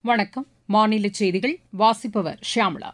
வணக்கம் மாநில செய்திகள் வாசிப்பவர் ஷியாமளா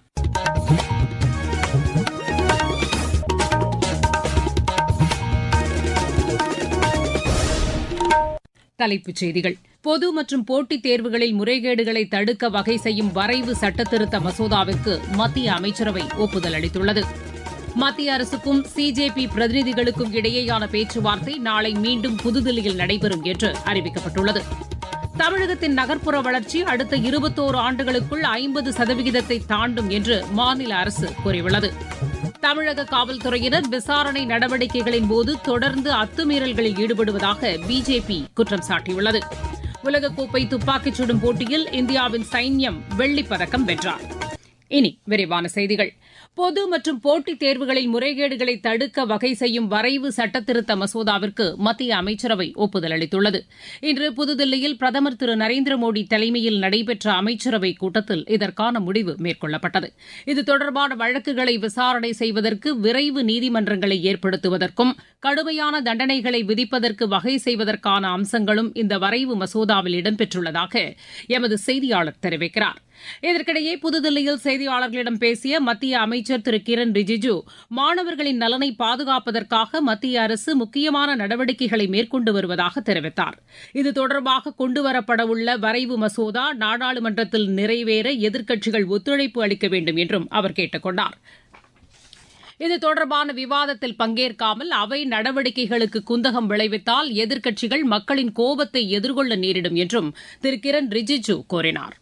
தலைப்புச் செய்திகள் பொது மற்றும் போட்டித் தேர்வுகளில் முறைகேடுகளை தடுக்க வகை செய்யும் வரைவு சட்டத்திருத்த மசோதாவிற்கு மத்திய அமைச்சரவை ஒப்புதல் அளித்துள்ளது மத்திய அரசுக்கும் சிஜேபி பிரதிநிதிகளுக்கும் இடையேயான பேச்சுவார்த்தை நாளை மீண்டும் புதுதில்லியில் நடைபெறும் என்று அறிவிக்கப்பட்டுள்ளது தமிழகத்தின் நகர்ப்புற வளர்ச்சி அடுத்த இருபத்தோரு ஆண்டுகளுக்குள் ஐம்பது சதவிகிதத்தை தாண்டும் என்று மாநில அரசு கூறியுள்ளது தமிழக காவல்துறையினர் விசாரணை நடவடிக்கைகளின் போது தொடர்ந்து அத்துமீறல்களில் ஈடுபடுவதாக பிஜேபி குற்றம் சாட்டியுள்ளது உலகக்கோப்பை துப்பாக்கிச் சுடும் போட்டியில் இந்தியாவின் சைன்யம் வெள்ளிப் பதக்கம் வென்றார் இனி விரிவான செய்திகள் பொது மற்றும் போட்டித் தேர்வுகளில் முறைகேடுகளை தடுக்க வகை செய்யும் வரைவு சட்டத்திருத்த மசோதாவிற்கு மத்திய அமைச்சரவை ஒப்புதல் அளித்துள்ளது இன்று புதுதில்லியில் பிரதமர் திரு நரேந்திர மோடி தலைமையில் நடைபெற்ற அமைச்சரவைக் கூட்டத்தில் இதற்கான முடிவு மேற்கொள்ளப்பட்டது இது தொடர்பான வழக்குகளை விசாரணை செய்வதற்கு விரைவு நீதிமன்றங்களை ஏற்படுத்துவதற்கும் கடுமையான தண்டனைகளை விதிப்பதற்கு வகை செய்வதற்கான அம்சங்களும் இந்த வரைவு மசோதாவில் இடம்பெற்றுள்ளதாக எமது செய்தியாளர் தெரிவிக்கிறார் இதற்கிடையே புதுதில்லியில் செய்தியாளர்களிடம் பேசிய மத்திய அமைச்சர் திரு கிரண் ரிஜிஜு மாணவர்களின் நலனை பாதுகாப்பதற்காக மத்திய அரசு முக்கியமான நடவடிக்கைகளை மேற்கொண்டு வருவதாக தெரிவித்தார் இது தொடர்பாக கொண்டுவரப்படவுள்ள வரைவு மசோதா நாடாளுமன்றத்தில் நிறைவேற எதிர்க்கட்சிகள் ஒத்துழைப்பு அளிக்க வேண்டும் என்றும் அவர் கேட்டுக் கொண்டார் இது தொடர்பான விவாதத்தில் பங்கேற்காமல் அவை நடவடிக்கைகளுக்கு குந்தகம் விளைவித்தால் எதிர்க்கட்சிகள் மக்களின் கோபத்தை எதிர்கொள்ள நேரிடும் என்றும் திரு கிரண் ரிஜிஜு கூறினார்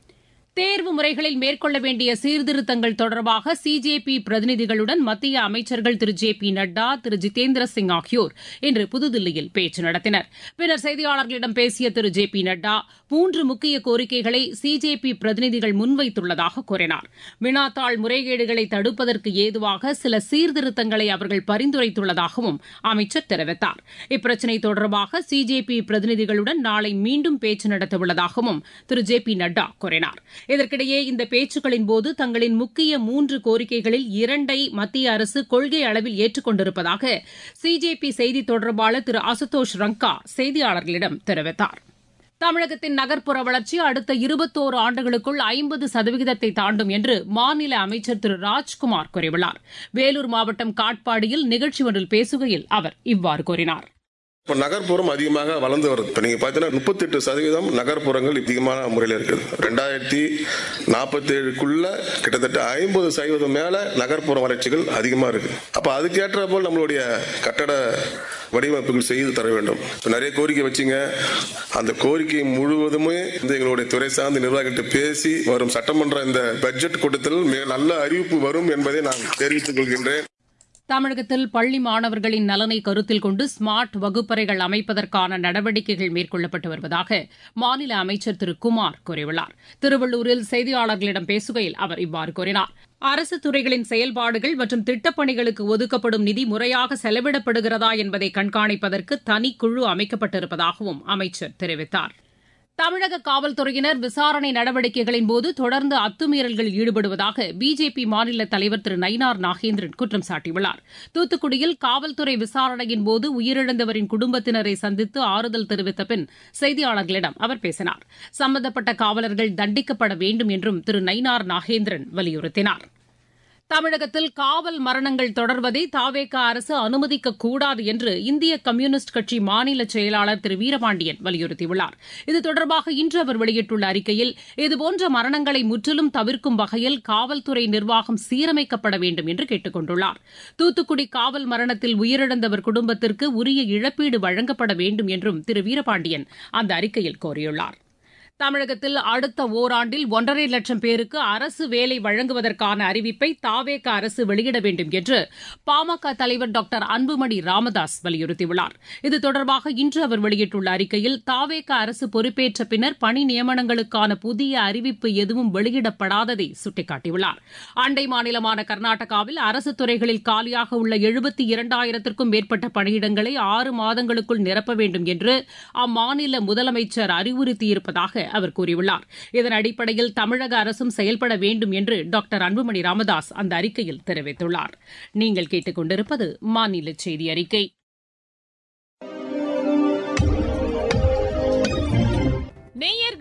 தேர்வு முறைகளில் மேற்கொள்ள வேண்டிய சீர்திருத்தங்கள் தொடர்பாக சிஜேபி பிரதிநிதிகளுடன் மத்திய அமைச்சர்கள் திரு ஜே பி நட்டா திரு ஜிதேந்திர சிங் ஆகியோர் இன்று புதுதில்லியில் பேச்சு நடத்தினர் பின்னர் செய்தியாளர்களிடம் பேசிய திரு ஜே பி நட்டா மூன்று முக்கிய கோரிக்கைகளை சிஜேபி பிரதிநிதிகள் முன்வைத்துள்ளதாக கூறினார் வினாத்தாள் முறைகேடுகளை தடுப்பதற்கு ஏதுவாக சில சீர்திருத்தங்களை அவர்கள் பரிந்துரைத்துள்ளதாகவும் அமைச்சர் தெரிவித்தார் இப்பிரச்சினை தொடர்பாக சிஜேபி பிரதிநிதிகளுடன் நாளை மீண்டும் பேச்சு நடத்தவுள்ளதாகவும் திரு ஜே பி நட்டா கூறினார் இதற்கிடையே இந்த பேச்சுக்களின் போது தங்களின் முக்கிய மூன்று கோரிக்கைகளில் இரண்டை மத்திய அரசு கொள்கை அளவில் ஏற்றுக் கொண்டிருப்பதாக சிஜேபி செய்தி தொடர்பாளர் திரு அசுதோஷ் ரங்கா செய்தியாளர்களிடம் தெரிவித்தார் தமிழகத்தின் நகர்ப்புற வளர்ச்சி அடுத்த இருபத்தோரு ஆண்டுகளுக்குள் ஐம்பது சதவிகிதத்தை தாண்டும் என்று மாநில அமைச்சர் திரு ராஜ்குமார் கூறியுள்ளார் வேலூர் மாவட்டம் காட்பாடியில் நிகழ்ச்சி ஒன்றில் பேசுகையில் அவர் இவ்வாறு கூறினார் இப்போ நகர்ப்புறம் அதிகமாக வளர்ந்து வருது இப்போ நீங்கள் பார்த்தீங்கன்னா முப்பத்தெட்டு சதவீதம் நகர்ப்புறங்கள் அதிகமான முறையில் இருக்குது ரெண்டாயிரத்தி நாற்பத்தேழுக்குள்ள கிட்டத்தட்ட ஐம்பது சதவீதம் மேலே நகர்ப்புற வளர்ச்சிகள் அதிகமாக இருக்குது அப்போ அதுக்கேற்ற போல் நம்மளுடைய கட்டட வடிவமைப்புகள் செய்து தர வேண்டும் இப்போ நிறைய கோரிக்கை வச்சிங்க அந்த கோரிக்கை முழுவதுமே இந்த எங்களுடைய துறை சார்ந்த நிர்வாகிகிட்ட பேசி வரும் சட்டமன்ற இந்த பட்ஜெட் கூட்டத்தில் மிக நல்ல அறிவிப்பு வரும் என்பதை நான் தெரிவித்துக் கொள்கின்றேன் தமிழகத்தில் பள்ளி மாணவர்களின் நலனை கருத்தில் கொண்டு ஸ்மார்ட் வகுப்பறைகள் அமைப்பதற்கான நடவடிக்கைகள் மேற்கொள்ளப்பட்டு வருவதாக மாநில அமைச்சர் திரு குமார் கூறியுள்ளார் திருவள்ளூரில் செய்தியாளர்களிடம் பேசுகையில் அவர் இவ்வாறு கூறினார் அரசு துறைகளின் செயல்பாடுகள் மற்றும் திட்டப்பணிகளுக்கு ஒதுக்கப்படும் நிதி முறையாக செலவிடப்படுகிறதா என்பதை கண்காணிப்பதற்கு தனிக்குழு அமைக்கப்பட்டிருப்பதாகவும் அமைச்சர் தெரிவித்தார் தமிழக காவல்துறையினர் விசாரணை நடவடிக்கைகளின் போது தொடர்ந்து அத்துமீறல்களில் ஈடுபடுவதாக பிஜேபி மாநில தலைவர் திரு நயினார் நாகேந்திரன் குற்றம் சாட்டியுள்ளார் தூத்துக்குடியில் காவல்துறை விசாரணையின் போது உயிரிழந்தவரின் குடும்பத்தினரை சந்தித்து ஆறுதல் தெரிவித்த பின் செய்தியாளர்களிடம் அவர் பேசினார் சம்பந்தப்பட்ட காவலர்கள் தண்டிக்கப்பட வேண்டும் என்றும் திரு நயினார் நாகேந்திரன் வலியுறுத்தினார் தமிழகத்தில் காவல் மரணங்கள் தொடர்வதை தாவேக அரசு அனுமதிக்கக்கூடாது என்று இந்திய கம்யூனிஸ்ட் கட்சி மாநில செயலாளர் திரு வீரபாண்டியன் வலியுறுத்தியுள்ளார் இது தொடர்பாக இன்று அவர் வெளியிட்டுள்ள அறிக்கையில் இதுபோன்ற மரணங்களை முற்றிலும் தவிர்க்கும் வகையில் காவல்துறை நிர்வாகம் சீரமைக்கப்பட வேண்டும் என்று கேட்டுக் கொண்டுள்ளார் தூத்துக்குடி காவல் மரணத்தில் உயிரிழந்தவர் குடும்பத்திற்கு உரிய இழப்பீடு வழங்கப்பட வேண்டும் என்றும் திரு வீரபாண்டியன் அந்த அறிக்கையில் கோரியுள்ளார் தமிழகத்தில் அடுத்த ஓராண்டில் ஒன்றரை லட்சம் பேருக்கு அரசு வேலை வழங்குவதற்கான அறிவிப்பை தாவேக அரசு வெளியிட வேண்டும் என்று பாமக தலைவர் டாக்டர் அன்புமணி ராமதாஸ் வலியுறுத்தியுள்ளார் இது தொடர்பாக இன்று அவர் வெளியிட்டுள்ள அறிக்கையில் தாவேக அரசு பொறுப்பேற்ற பின்னர் பணி நியமனங்களுக்கான புதிய அறிவிப்பு எதுவும் வெளியிடப்படாததை சுட்டிக்காட்டியுள்ளார் அண்டை மாநிலமான கர்நாடகாவில் அரசு துறைகளில் காலியாக உள்ள எழுபத்தி இரண்டாயிரத்திற்கும் மேற்பட்ட பணியிடங்களை ஆறு மாதங்களுக்குள் நிரப்ப வேண்டும் என்று அம்மாநில முதலமைச்சர் அறிவுறுத்தியிருப்பதாக அவர் கூறியுள்ளார் இதன் அடிப்படையில் தமிழக அரசும் செயல்பட வேண்டும் என்று டாக்டர் அன்புமணி ராமதாஸ் அந்த அறிக்கையில் தெரிவித்துள்ளார் நீங்கள் கேட்டுக் கொண்டிருப்பது மாநில செய்தி அறிக்கை நேயர்களே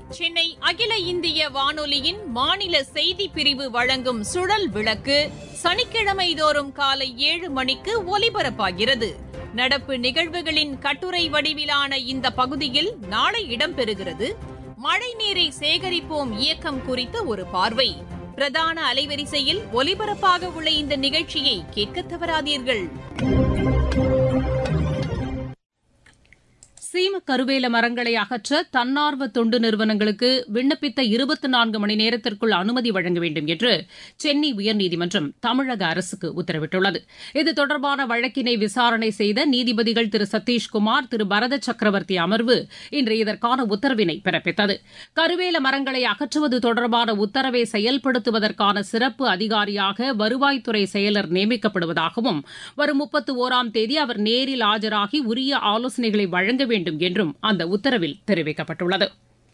சென்னை அகில இந்திய வானொலியின் மாநில செய்தி பிரிவு வழங்கும் சுழல் விளக்கு சனிக்கிழமை தோறும் காலை ஏழு மணிக்கு ஒலிபரப்பாகிறது நடப்பு நிகழ்வுகளின் கட்டுரை வடிவிலான இந்த பகுதியில் நாளை இடம்பெறுகிறது மழை நீரை சேகரிப்போம் இயக்கம் குறித்த ஒரு பார்வை பிரதான அலைவரிசையில் ஒலிபரப்பாக உள்ள இந்த நிகழ்ச்சியை கேட்க தவறாதீர்கள் சீம கருவேல மரங்களை அகற்ற தன்னார்வ தொண்டு நிறுவனங்களுக்கு விண்ணப்பித்த இருபத்தி நான்கு மணி நேரத்திற்குள் அனுமதி வழங்க வேண்டும் என்று சென்னை உயர்நீதிமன்றம் தமிழக அரசுக்கு உத்தரவிட்டுள்ளது இது தொடர்பான வழக்கினை விசாரணை செய்த நீதிபதிகள் திரு சதீஷ்குமார் திரு பரத சக்கரவர்த்தி அமர்வு இன்று இதற்கான உத்தரவினை பிறப்பித்தது கருவேல மரங்களை அகற்றுவது தொடர்பான உத்தரவை செயல்படுத்துவதற்கான சிறப்பு அதிகாரியாக வருவாய்த்துறை செயலர் நியமிக்கப்படுவதாகவும் வரும் முப்பத்து ஓராம் தேதி அவர் நேரில் ஆஜராகி உரிய ஆலோசனைகளை வழங்க வேண்டும் என்றும் அந்த உத்தரவில் தெரிவிக்கப்பட்டுள்ளது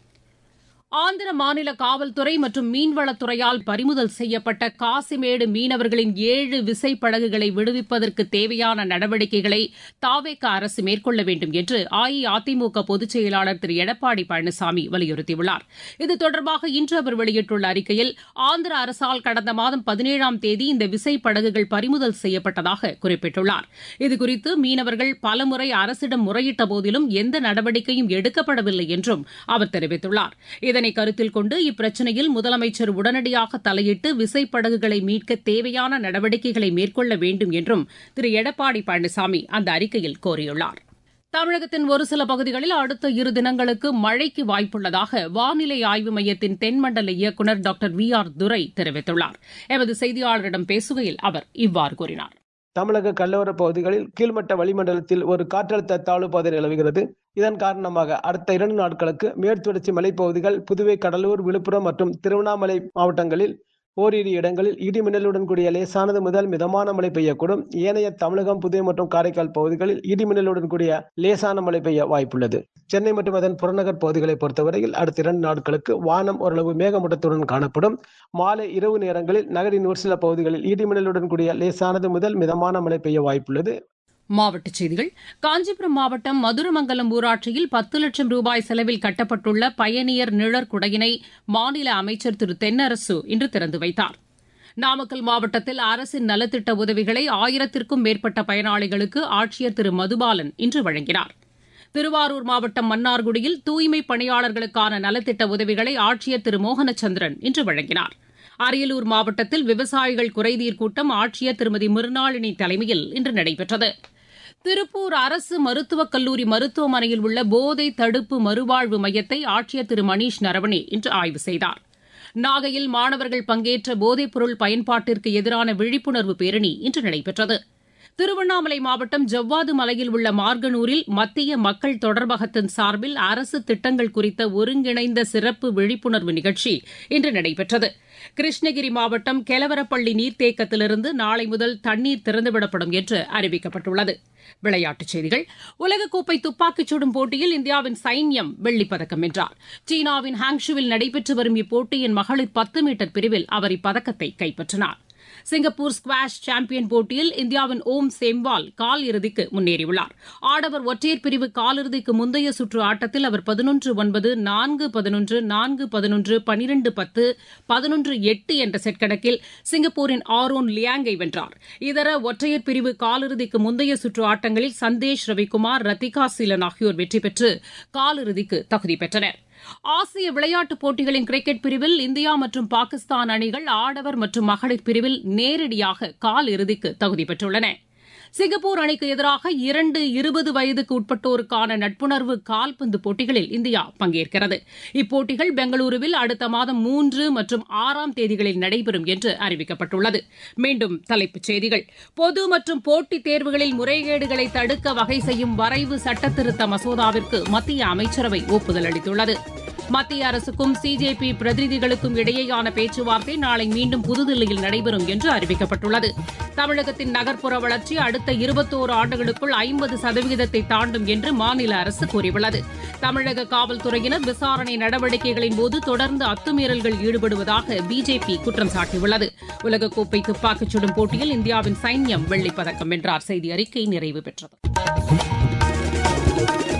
ஆந்திர மாநில காவல்துறை மற்றும் மீன்வளத்துறையால் பறிமுதல் செய்யப்பட்ட காசிமேடு மீனவர்களின் ஏழு விசைப்படகுகளை விடுவிப்பதற்கு தேவையான நடவடிக்கைகளை தாவேக அரசு மேற்கொள்ள வேண்டும் என்று அஇஅதிமுக பொதுச் செயலாளர் திரு எடப்பாடி பழனிசாமி வலியுறுத்தியுள்ளார் இது தொடர்பாக இன்று அவர் வெளியிட்டுள்ள அறிக்கையில் ஆந்திர அரசால் கடந்த மாதம் பதினேழாம் தேதி இந்த விசைப்படகுகள் பறிமுதல் செய்யப்பட்டதாக குறிப்பிட்டுள்ளார் இதுகுறித்து மீனவர்கள் பலமுறை அரசிடம் முறையிட்ட போதிலும் எந்த நடவடிக்கையும் எடுக்கப்படவில்லை என்றும் அவர் தெரிவித்துள்ளார் இதனை கருத்தில் கொண்டு இப்பிரச்சினையில் முதலமைச்சர் உடனடியாக தலையிட்டு விசைப்படகுகளை மீட்க தேவையான நடவடிக்கைகளை மேற்கொள்ள வேண்டும் என்றும் திரு எடப்பாடி பழனிசாமி அந்த அறிக்கையில் கோரியுள்ளார் தமிழகத்தின் ஒரு சில பகுதிகளில் அடுத்த இரு தினங்களுக்கு மழைக்கு வாய்ப்புள்ளதாக வானிலை ஆய்வு மையத்தின் தென்மண்டல இயக்குநர் டாக்டர் வி ஆர் துரை தெரிவித்துள்ளார் எமது செய்தியாளரிடம் பேசுகையில் அவர் இவ்வாறு கூறினார் தமிழக கடலோர பகுதிகளில் கீழ்மட்ட வளிமண்டலத்தில் ஒரு காற்றழுத்த தாழ்வு பாதை நிலவுகிறது இதன் காரணமாக அடுத்த இரண்டு நாட்களுக்கு மேற்குத்தொடர்ச்சி மலைப்பகுதிகள் புதுவை கடலூர் விழுப்புரம் மற்றும் திருவண்ணாமலை மாவட்டங்களில் ஓரிரு இடங்களில் இடி மின்னலுடன் கூடிய லேசானது முதல் மிதமான மழை பெய்யக்கூடும் ஏனைய தமிழகம் புதுவை மற்றும் காரைக்கால் பகுதிகளில் இடி மின்னலுடன் கூடிய லேசான மழை பெய்ய வாய்ப்புள்ளது சென்னை மற்றும் அதன் புறநகர் பகுதிகளை பொறுத்தவரையில் அடுத்த இரண்டு நாட்களுக்கு வானம் ஓரளவு மேகமூட்டத்துடன் காணப்படும் மாலை இரவு நேரங்களில் நகரின் ஒரு சில பகுதிகளில் இடி மின்னலுடன் கூடிய லேசானது முதல் மிதமான மழை பெய்ய வாய்ப்புள்ளது மாவட்டச் செய்திகள் காஞ்சிபுரம் மாவட்டம் மதுரமங்கலம் ஊராட்சியில் பத்து லட்சம் ரூபாய் செலவில் கட்டப்பட்டுள்ள பயணியர் நிழற்குடையினை மாநில அமைச்சர் திரு தென்னரசு இன்று திறந்து வைத்தார் நாமக்கல் மாவட்டத்தில் அரசின் நலத்திட்ட உதவிகளை ஆயிரத்திற்கும் மேற்பட்ட பயனாளிகளுக்கு ஆட்சியர் திரு மதுபாலன் இன்று வழங்கினார் திருவாரூர் மாவட்டம் மன்னார்குடியில் தூய்மை பணியாளர்களுக்கான நலத்திட்ட உதவிகளை ஆட்சியர் திரு மோகனச்சந்திரன் இன்று வழங்கினார் அரியலூர் மாவட்டத்தில் விவசாயிகள் குறைதீர் கூட்டம் ஆட்சியர் திருமதி மிருணாளினி தலைமையில் இன்று நடைபெற்றது திருப்பூர் அரசு மருத்துவக் கல்லூரி மருத்துவமனையில் உள்ள போதை தடுப்பு மறுவாழ்வு மையத்தை ஆட்சியர் திரு மணீஷ் நரவணே இன்று ஆய்வு செய்தார் நாகையில் மாணவர்கள் பங்கேற்ற போதைப்பொருள் பயன்பாட்டிற்கு எதிரான விழிப்புணர்வு பேரணி இன்று நடைபெற்றது திருவண்ணாமலை மாவட்டம் ஜவ்வாது மலையில் உள்ள மார்கனூரில் மத்திய மக்கள் தொடர்பகத்தின் சார்பில் அரசு திட்டங்கள் குறித்த ஒருங்கிணைந்த சிறப்பு விழிப்புணர்வு நிகழ்ச்சி இன்று நடைபெற்றது கிருஷ்ணகிரி மாவட்டம் கெலவரப்பள்ளி நீர்த்தேக்கத்திலிருந்து நாளை முதல் தண்ணீர் திறந்துவிடப்படும் என்று அறிவிக்கப்பட்டுள்ளது விளையாட்டுச் செய்திகள் உலகக்கோப்பை துப்பாக்கிச் சுடும் போட்டியில் இந்தியாவின் சைன்யம் வெள்ளிப்பதக்கம் வென்றார் சீனாவின் ஹாங்ஷுவில் நடைபெற்று வரும் இப்போட்டியின் மகளிர் பத்து மீட்டர் பிரிவில் அவர் இப்பதக்கத்தை கைப்பற்றினார் சிங்கப்பூர் ஸ்குவாஷ் சாம்பியன் போட்டியில் இந்தியாவின் ஓம் சேம்வால் கால் இறுதிக்கு முன்னேறியுள்ளார் ஆடவர் ஒற்றையர் பிரிவு காலிறுதிக்கு முந்தைய சுற்று ஆட்டத்தில் அவர் பதினொன்று ஒன்பது நான்கு பதினொன்று நான்கு பதினொன்று பனிரெண்டு பத்து பதினொன்று எட்டு என்ற செட் கணக்கில் சிங்கப்பூரின் ஆரோன் லியாங்கை வென்றார் இதர ஒற்றையர் பிரிவு காலிறுதிக்கு முந்தைய சுற்று ஆட்டங்களில் சந்தேஷ் ரவிக்குமார் ரத்திகா சீலன் ஆகியோர் வெற்றி பெற்று காலிறுதிக்கு தகுதி பெற்றனர் ஆசிய விளையாட்டுப் போட்டிகளின் கிரிக்கெட் பிரிவில் இந்தியா மற்றும் பாகிஸ்தான் அணிகள் ஆடவர் மற்றும் மகளிர் பிரிவில் நேரடியாக கால் இறுதிக்கு தகுதி பெற்றுள்ளன சிங்கப்பூர் அணிக்கு எதிராக இரண்டு இருபது வயதுக்கு உட்பட்டோருக்கான நட்புணர்வு கால்பந்து போட்டிகளில் இந்தியா பங்கேற்கிறது இப்போட்டிகள் பெங்களூருவில் அடுத்த மாதம் மூன்று மற்றும் ஆறாம் தேதிகளில் நடைபெறும் என்று அறிவிக்கப்பட்டுள்ளது மீண்டும் தலைப்புச் செய்திகள் பொது மற்றும் போட்டித் தேர்வுகளில் முறைகேடுகளை தடுக்க வகை செய்யும் வரைவு சட்டத்திருத்த மசோதாவிற்கு மத்திய அமைச்சரவை ஒப்புதல் அளித்துள்ளது மத்திய அரசுக்கும் சிஜேபி பிரதிநிதிகளுக்கும் இடையேயான பேச்சுவார்த்தை நாளை மீண்டும் புதுதில்லியில் நடைபெறும் என்று அறிவிக்கப்பட்டுள்ளது தமிழகத்தின் நகர்ப்புற வளர்ச்சி அடுத்த இருபத்தோரு ஆண்டுகளுக்குள் ஐம்பது சதவீதத்தை தாண்டும் என்று மாநில அரசு கூறியுள்ளது தமிழக காவல்துறையினர் விசாரணை நடவடிக்கைகளின் போது தொடர்ந்து அத்துமீறல்கள் ஈடுபடுவதாக பிஜேபி குற்றம் சாட்டியுள்ளது உலகக்கோப்பை துப்பாக்கிச் சுடும் போட்டியில் இந்தியாவின் சைன்யம் வெள்ளிப்பதக்கம் வென்றார் செய்தி அறிக்கை நிறைவு பெற்றது